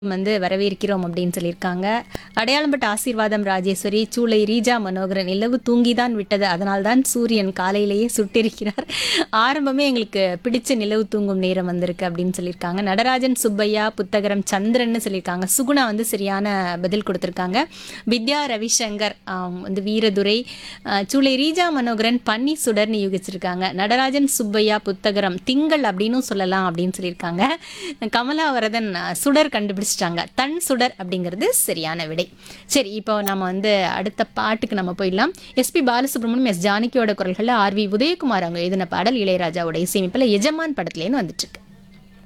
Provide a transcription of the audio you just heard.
வந்து வரவேற்கிறோம் அப்படின்னு சொல்லியிருக்காங்க அடையாளம்பட்ட ஆசீர்வாதம் ராஜேஸ்வரி சூளை ரீஜா மனோகரன் நிலவு தூங்கிதான் விட்டது அதனால்தான் சூரியன் காலையிலேயே சுட்டிருக்கிறார் ஆரம்பமே எங்களுக்கு பிடிச்ச நிலவு தூங்கும் நேரம் வந்திருக்கு அப்படின்னு சொல்லியிருக்காங்க நடராஜன் சுப்பையா புத்தகரம் சந்திரன்னு சொல்லியிருக்காங்க சுகுணா வந்து சரியான பதில் கொடுத்துருக்காங்க வித்யா ரவிசங்கர் ஆம், வந்து வீரதுரை அஹ், சூளை ரீஜா மனோகரன் பன்னி சுடர்னு யூகிச்சிருக்காங்க நடராஜன் சுப்பையா புத்தகரம் திங்கள் அப்படின்னும் சொல்லலாம் அப்படின்னு சொல்லியிருக்காங்க கமலாவரதன் அஹ், சுடர் கண்டுபிடிச்சிட்டாங்க தன் சுடர் அப்படிங்கிறது சரியான விடை சரி இப்போ நம்ம வந்து அடுத்த பாட்டுக்கு நம்ம போயிடலாம் எஸ்பி பாலசுப்ரமணியம் எஸ் ஜானகியோட குரல்களில் ஆர் வி உதயகுமார் அவங்க எழுதின பாடல் இளையராஜாவோட இசையமைப்பில் எஜமான் படத்துலேருந்து வந்துட்டு இருக்கு